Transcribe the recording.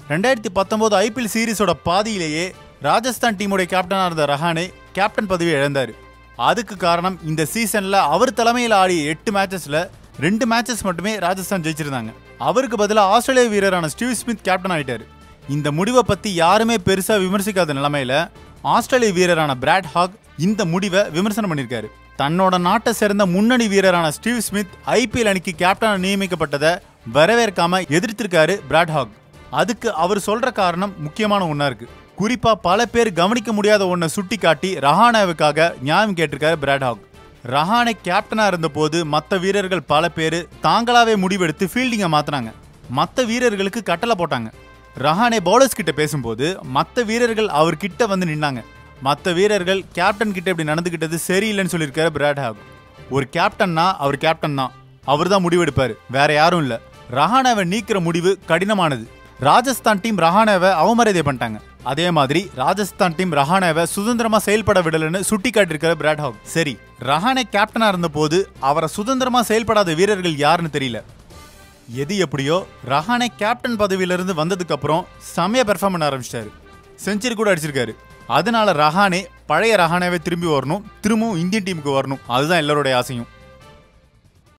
ரெண்டாயிரத்தி பத்தொன்பது ஐபிஎல் சீரிஸோட பாதியிலேயே ராஜஸ்தான் டீமுடைய கேப்டனா இருந்த ரஹானே கேப்டன் பதவியை இழந்தாரு அதுக்கு காரணம் இந்த சீசன்ல அவர் தலைமையில் ஆடிய எட்டு மேட்சஸ்ல ரெண்டு மேட்சஸ் மட்டுமே ராஜஸ்தான் ஜெயிச்சிருந்தாங்க அவருக்கு பதிலாக ஆஸ்திரேலிய வீரரான ஸ்டீவ் ஸ்மித் கேப்டன் ஆயிட்டாரு இந்த முடிவை பத்தி யாருமே பெருசா விமர்சிக்காத நிலைமையில ஆஸ்திரேலிய வீரரான பிராட் ஹாக் இந்த முடிவை விமர்சனம் பண்ணியிருக்காரு தன்னோட நாட்டை சேர்ந்த முன்னணி வீரரான ஸ்டீவ் ஸ்மித் ஐபிஎல் அணிக்கு கேப்டனா நியமிக்கப்பட்டதை வரவேற்காம எதிர்த்திருக்காரு பிராட் ஹாக் அதுக்கு அவர் சொல்ற காரணம் முக்கியமான ஒன்றா இருக்கு குறிப்பா பல பேர் கவனிக்க முடியாத ஒன்றை சுட்டி காட்டி ரஹானாவுக்காக நியாயம் கேட்டிருக்காரு பிராட் ஹாக் ரஹானே கேப்டனா இருந்தபோது மற்ற வீரர்கள் பல பேர் தாங்களாவே முடிவெடுத்து ஃபீல்டிங்கை மாத்தினாங்க மற்ற வீரர்களுக்கு கட்டளை போட்டாங்க ரஹானே பவுலர்ஸ் கிட்ட பேசும்போது மற்ற வீரர்கள் அவர் கிட்ட வந்து நின்னாங்க மற்ற வீரர்கள் கேப்டன் கிட்ட இப்படி நடந்துக்கிட்டது சரியில்லைன்னு சொல்லியிருக்காரு பிராட் ஹாக் ஒரு கேப்டன்னா அவர் கேப்டன் தான் அவர் தான் முடிவெடுப்பாரு வேற யாரும் இல்ல ரஹானாவை நீக்கிற முடிவு கடினமானது ராஜஸ்தான் டீம் ரஹானாவை அவமரியாதை பண்ணிட்டாங்க அதே மாதிரி ராஜஸ்தான் டீம் ரஹானாவை சுதந்திரமா செயல்பட விடலன்னு சுட்டி காட்டியிருக்காரு பிராட் ஹாக் சரி ரஹானே கேப்டனா இருந்தபோது அவரை சுதந்திரமா செயல்படாத வீரர்கள் யாருன்னு தெரியல எது எப்படியோ ரஹானே கேப்டன் பதவியிலிருந்து வந்ததுக்கு அப்புறம் செமையா பெர்ஃபார்ம் பண்ண ஆரம்பிச்சிட்டாரு செஞ்சுரி கூட அடிச்சிருக்காரு அதனால ரஹானே பழைய ரஹானாவே திரும்பி வரணும் திரும்பவும் இந்தியன் டீமுக்கு வரணும் அதுதான் எல்லாருடைய ஆசையும்